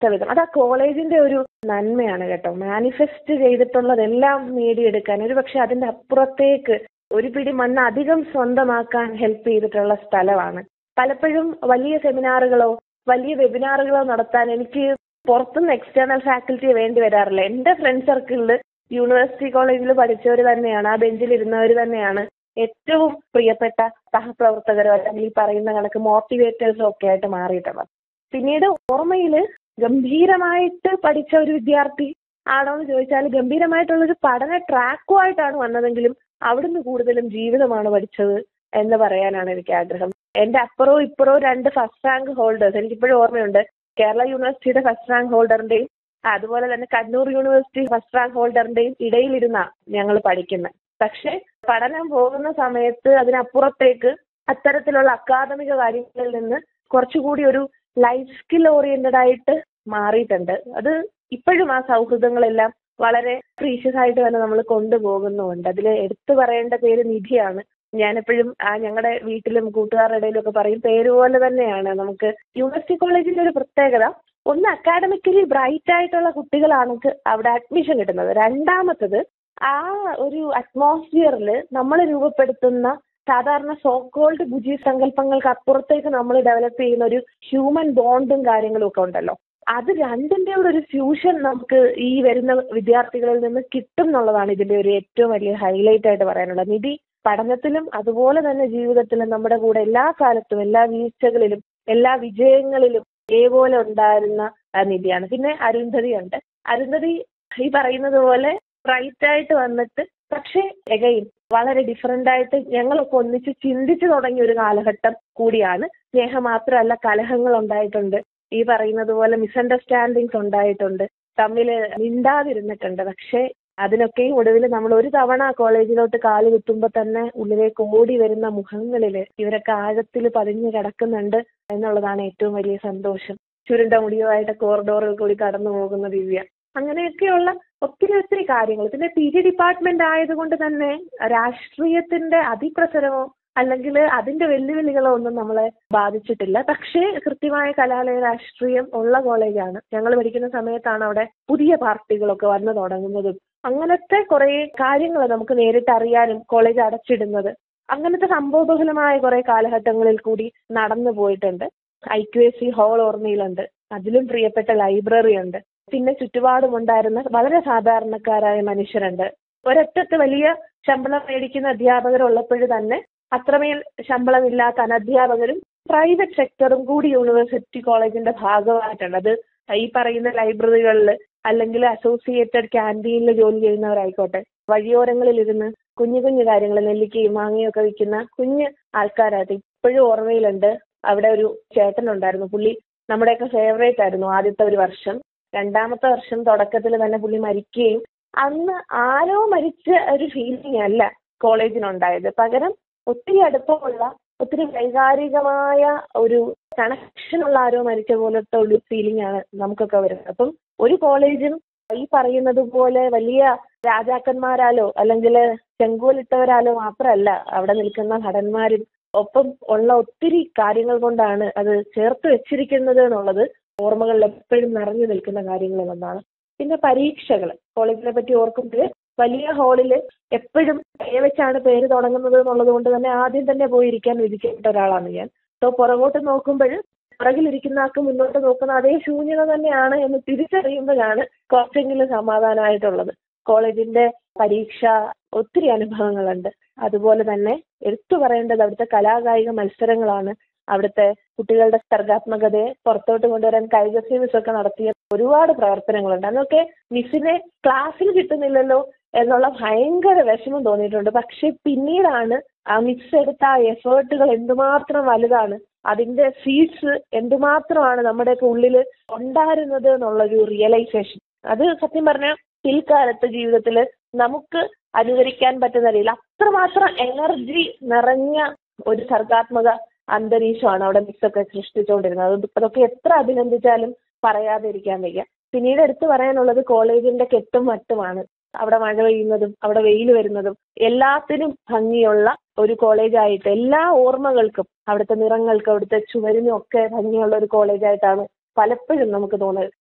വിധം അത് ആ കോളേജിന്റെ ഒരു നന്മയാണ് കേട്ടോ മാനിഫെസ്റ്റ് ചെയ്തിട്ടുള്ളതെല്ലാം നേടിയെടുക്കാൻ ഒരു പക്ഷെ അതിന്റെ അപ്പുറത്തേക്ക് ഒരു പിടി മണ്ണ് അധികം സ്വന്തമാക്കാൻ ഹെൽപ്പ് ചെയ്തിട്ടുള്ള സ്ഥലമാണ് പലപ്പോഴും വലിയ സെമിനാറുകളോ വലിയ വെബിനാറുകളോ നടത്താൻ എനിക്ക് പുറത്തുനിന്ന് എക്സ്റ്റേണൽ ഫാക്കൽറ്റി വേണ്ടി വരാറില്ല എൻ്റെ ഫ്രണ്ട് സർക്കിളിൽ യൂണിവേഴ്സിറ്റി കോളേജിൽ പഠിച്ചവർ തന്നെയാണ് ആ ബെഞ്ചിൽ ഇരുന്നവർ തന്നെയാണ് ഏറ്റവും പ്രിയപ്പെട്ട സഹപ്രവർത്തകരോ അല്ലെങ്കിൽ ഈ പറയുന്ന കണക്ക് മോട്ടിവേറ്റേഴ്സോ ഒക്കെ ആയിട്ട് മാറിയിട്ടുള്ളത് പിന്നീട് ഓർമ്മയിൽ ഗംഭീരമായിട്ട് പഠിച്ച ഒരു വിദ്യാർത്ഥി ആണോ എന്ന് ചോദിച്ചാൽ ഗംഭീരമായിട്ടുള്ളൊരു പഠന ട്രാക്കുമായിട്ടാണ് വന്നതെങ്കിലും അവിടുന്ന് കൂടുതലും ജീവിതമാണ് പഠിച്ചത് എന്ന് പറയാനാണ് എനിക്ക് ആഗ്രഹം എൻ്റെ അപ്പുറവും ഇപ്പുറവും രണ്ട് ഫസ്റ്റ് റാങ്ക് ഹോൾഡേഴ്സ് എനിക്കിപ്പോഴും ഓർമ്മയുണ്ട് കേരള യൂണിവേഴ്സിറ്റിയുടെ ഫസ്റ്റ് റാങ്ക് ഹോൾഡറിന്റെയും അതുപോലെ തന്നെ കണ്ണൂർ യൂണിവേഴ്സിറ്റി ഫസ്റ്റ് റാങ്ക് ഹോൾഡറിന്റെയും ഇടയിലിരുന്ന ഞങ്ങൾ പഠിക്കുന്നത് പക്ഷെ പഠനം പോകുന്ന സമയത്ത് അതിനപ്പുറത്തേക്ക് അത്തരത്തിലുള്ള അക്കാദമിക കാര്യങ്ങളിൽ നിന്ന് കുറച്ചുകൂടി ഒരു ലൈഫ് സ്കിൽ ഓറിയന്റഡ് ആയിട്ട് മാറിയിട്ടുണ്ട് അത് ഇപ്പോഴും ആ സൗഹൃദങ്ങളെല്ലാം വളരെ പ്രീഷ്യസ് ആയിട്ട് തന്നെ നമ്മൾ കൊണ്ടുപോകുന്നുമുണ്ട് അതിൽ എടുത്തു പറയേണ്ട പേര് നിധിയാണ് ഞാനെപ്പോഴും ആ ഞങ്ങളുടെ വീട്ടിലും കൂട്ടുകാരുടെ ഇടയിലും ഒക്കെ പറയും പേര് പോലെ തന്നെയാണ് നമുക്ക് യൂണിവേഴ്സിറ്റി കോളേജിന്റെ ഒരു പ്രത്യേകത ഒന്ന് അക്കാഡമിക്കലി ബ്രൈറ്റ് ആയിട്ടുള്ള കുട്ടികളാണ് അവിടെ അഡ്മിഷൻ കിട്ടുന്നത് രണ്ടാമത്തത് ആ ഒരു അറ്റ്മോസ്ഫിയറിൽ നമ്മൾ രൂപപ്പെടുത്തുന്ന സാധാരണ സോക്കോൾഡ് ബുജി സങ്കല്പങ്ങൾക്ക് അപ്പുറത്തേക്ക് നമ്മൾ ഡെവലപ്പ് ചെയ്യുന്ന ഒരു ഹ്യൂമൻ ബോണ്ടും കാര്യങ്ങളും ഒക്കെ ഉണ്ടല്ലോ അത് രണ്ടിന്റെ കൂടെ ഒരു ഫ്യൂഷൻ നമുക്ക് ഈ വരുന്ന വിദ്യാർത്ഥികളിൽ നിന്ന് കിട്ടും എന്നുള്ളതാണ് ഇതിന്റെ ഒരു ഏറ്റവും വലിയ ഹൈലൈറ്റ് ആയിട്ട് പറയാനുള്ളത് നിധി പഠനത്തിലും അതുപോലെ തന്നെ ജീവിതത്തിലും നമ്മുടെ കൂടെ എല്ലാ കാലത്തും എല്ലാ വീഴ്ചകളിലും എല്ലാ വിജയങ്ങളിലും ഒരേപോലെ ഉണ്ടായിരുന്ന നിധിയാണ് പിന്നെ അരുന്ധതി ഉണ്ട് അരുന്ധതി ഈ പറയുന്നത് പോലെ ബ്രൈറ്റ് ആയിട്ട് വന്നിട്ട് പക്ഷേ എഗൈൻ വളരെ ഡിഫറെന്റ് ആയിട്ട് ഞങ്ങളൊക്കെ ഒന്നിച്ച് ചിന്തിച്ചു തുടങ്ങിയ ഒരു കാലഘട്ടം കൂടിയാണ് സ്നേഹം മാത്രമല്ല കലഹങ്ങൾ ഉണ്ടായിട്ടുണ്ട് ഈ പറയുന്നത് പോലെ മിസ്അണ്ടർസ്റ്റാൻഡിങ്സ് ഉണ്ടായിട്ടുണ്ട് തമ്മിൽ മിണ്ടാതിരുന്നിട്ടുണ്ട് പക്ഷേ അതിനൊക്കെയും ഒടുവിൽ നമ്മൾ ഒരു തവണ കോളേജിലോട്ട് കാല് കുത്തുമ്പോൾ തന്നെ ഉള്ളിലേക്ക് ഓടി വരുന്ന മുഖങ്ങളിൽ ഇവരൊക്കെ ആഴത്തിൽ പതിഞ്ഞു കിടക്കുന്നുണ്ട് എന്നുള്ളതാണ് ഏറ്റവും വലിയ സന്തോഷം ചുരുണ്ട മുടിയുമായിട്ട് കോറിഡോറിൽ കൂടി കടന്നു പോകുന്ന ദിവ്യ അങ്ങനെയൊക്കെയുള്ള ഒത്തിരി ഒത്തിരി കാര്യങ്ങൾ പിന്നെ പി ജി ഡിപ്പാർട്ട്മെന്റ് ആയതുകൊണ്ട് തന്നെ രാഷ്ട്രീയത്തിന്റെ അതിപ്രസരമോ അല്ലെങ്കിൽ അതിന്റെ വെല്ലുവിളികളോ ഒന്നും നമ്മളെ ബാധിച്ചിട്ടില്ല പക്ഷേ കൃത്യമായ കലാലയ രാഷ്ട്രീയം ഉള്ള കോളേജാണ് ഞങ്ങൾ പഠിക്കുന്ന സമയത്താണ് അവിടെ പുതിയ പാർട്ടികളൊക്കെ വന്നു തുടങ്ങുന്നതും അങ്ങനത്തെ കുറെ കാര്യങ്ങൾ നമുക്ക് നേരിട്ട് അറിയാനും കോളേജ് അടച്ചിടുന്നത് അങ്ങനത്തെ സംഭവബഹുലമായ കുറെ കാലഘട്ടങ്ങളിൽ കൂടി നടന്നു പോയിട്ടുണ്ട് I Q S C hall ഓർമ്മയിലുണ്ട് അതിലും പ്രിയപ്പെട്ട ലൈബ്രറി ഉണ്ട് പിന്നെ ചുറ്റുപാടും ഉണ്ടായിരുന്ന വളരെ സാധാരണക്കാരായ മനുഷ്യരുണ്ട് ഒരൊറ്റത്ത് വലിയ ശമ്പളം മേടിക്കുന്ന അധ്യാപകരുള്ളപ്പോൾ തന്നെ അത്രമേൽ ശമ്പളമില്ലാത്ത അനധ്യാപകരും പ്രൈവറ്റ് സെക്ടറും കൂടി യൂണിവേഴ്സിറ്റി കോളേജിന്റെ ഭാഗമായിട്ടുണ്ട് അത് ഈ പറയുന്ന ലൈബ്രറികളിൽ അല്ലെങ്കിൽ അസോസിയേറ്റഡ് ക്യാൻറ്റീനിൽ ജോലി ചെയ്യുന്നവരായിക്കോട്ടെ വഴിയോരങ്ങളിൽ ഇരുന്ന് കുഞ്ഞു കുഞ്ഞു കാര്യങ്ങൾ നെല്ലിക്കയും മാങ്ങയും ഒക്കെ വിൽക്കുന്ന കുഞ്ഞ് ആൾക്കാരായിട്ട് ഇപ്പോഴും ഓർമ്മയിലുണ്ട് അവിടെ ഒരു ചേട്ടനുണ്ടായിരുന്നു പുള്ളി നമ്മുടെയൊക്കെ ഫേവറേറ്റ് ആയിരുന്നു ആദ്യത്തെ ഒരു വർഷം രണ്ടാമത്തെ വർഷം തുടക്കത്തിൽ തന്നെ പുള്ളി മരിക്കുകയും അന്ന് ആരോ മരിച്ച ഒരു ഫീലിംഗ് അല്ല കോളേജിനുണ്ടായത് പകരം ഒത്തിരി അടുപ്പമുള്ള ഒത്തിരി വൈകാരികമായ ഒരു കണക്ഷനുള്ള ആരോ മരിച്ച പോലത്തെ ഒരു ഫീലിംഗ് ആണ് നമുക്കൊക്കെ വരുന്നത് അപ്പം ഒരു കോളേജും ഈ പറയുന്നത് പോലെ വലിയ രാജാക്കന്മാരാലോ അല്ലെങ്കിൽ ചെങ്കോലിട്ടവരാലോ മാത്രമല്ല അവിടെ നിൽക്കുന്ന ഭടന്മാരും ഒപ്പം ഉള്ള ഒത്തിരി കാര്യങ്ങൾ കൊണ്ടാണ് അത് ചേർത്ത് വെച്ചിരിക്കുന്നത് എന്നുള്ളത് ഓർമ്മകളിൽ എപ്പോഴും നിറഞ്ഞു നിൽക്കുന്ന കാര്യങ്ങളിൽ ഒന്നാണ് പിന്നെ പരീക്ഷകൾ കോളേജിനെ പറ്റി ഓർക്കുമ്പോൾ വലിയ ഹാളിൽ എപ്പോഴും എ വെച്ചാണ് പേര് തുടങ്ങുന്നത് എന്നുള്ളത് കൊണ്ട് തന്നെ ആദ്യം തന്നെ പോയിരിക്കാൻ വിധിക്കപ്പെട്ട ഒരാളാണ് ഞാൻ സോ പുറകോട്ട് നോക്കുമ്പോൾ പുറകിലിരിക്കുന്ന ആൾക്ക് മുന്നോട്ട് നോക്കുന്ന അതേ ശൂന്യത തന്നെയാണ് എന്ന് തിരിച്ചറിയുമ്പോഴാണ് കുറച്ചെങ്കിലും സമാധാനമായിട്ടുള്ളത് കോളേജിന്റെ പരീക്ഷ ഒത്തിരി അനുഭവങ്ങളുണ്ട് അതുപോലെ തന്നെ എടുത്തു പറയേണ്ടത് അവിടുത്തെ കലാകായിക മത്സരങ്ങളാണ് അവിടുത്തെ കുട്ടികളുടെ സർഗാത്മകതയെ പുറത്തോട്ട് കൊണ്ടുവരാൻ കൈകസി മിസ് ഒക്കെ നടത്തിയ ഒരുപാട് പ്രവർത്തനങ്ങളുണ്ട് അതൊക്കെ മിസ്സിനെ ക്ലാസ്സിൽ കിട്ടുന്നില്ലല്ലോ എന്നുള്ള ഭയങ്കര വിഷമം തോന്നിയിട്ടുണ്ട് പക്ഷെ പിന്നീടാണ് ആ മിസ് എടുത്ത ആ എഫേർട്ടുകൾ എന്തുമാത്രം വലുതാണ് അതിന്റെ സീഡ്സ് എന്തുമാത്രമാണ് നമ്മുടെയൊക്കെ ഉള്ളിൽ ഉണ്ടായിരുന്നത് എന്നുള്ളൊരു റിയലൈസേഷൻ അത് സത്യം പറഞ്ഞാൽ പിൽക്കാലത്ത് ജീവിതത്തിൽ നമുക്ക് അനുകരിക്കാൻ പറ്റുന്ന രീതിയിൽ അത്രമാത്രം എനർജി നിറഞ്ഞ ഒരു സർഗാത്മക അന്തരീക്ഷമാണ് അവിടെ മിസ്സൊക്കെ സൃഷ്ടിച്ചുകൊണ്ടിരുന്നത് അത് അതൊക്കെ എത്ര അഭിനന്ദിച്ചാലും പറയാതെ ഇരിക്കാൻ വയ്യ പിന്നീട് എടുത്തു പറയാനുള്ളത് കോളേജിന്റെ കെട്ടും മട്ടുമാണ് അവിടെ മഴ പെയ്യുന്നതും അവിടെ വെയിൽ വരുന്നതും എല്ലാത്തിനും ഭംഗിയുള്ള ഒരു കോളേജായിട്ട് എല്ലാ ഓർമ്മകൾക്കും അവിടുത്തെ നിറങ്ങൾക്കും അവിടുത്തെ ചുവരിനും ഒക്കെ ഭംഗിയുള്ള ഒരു കോളേജായിട്ടാണ് പലപ്പോഴും നമുക്ക് തോന്നുന്നത്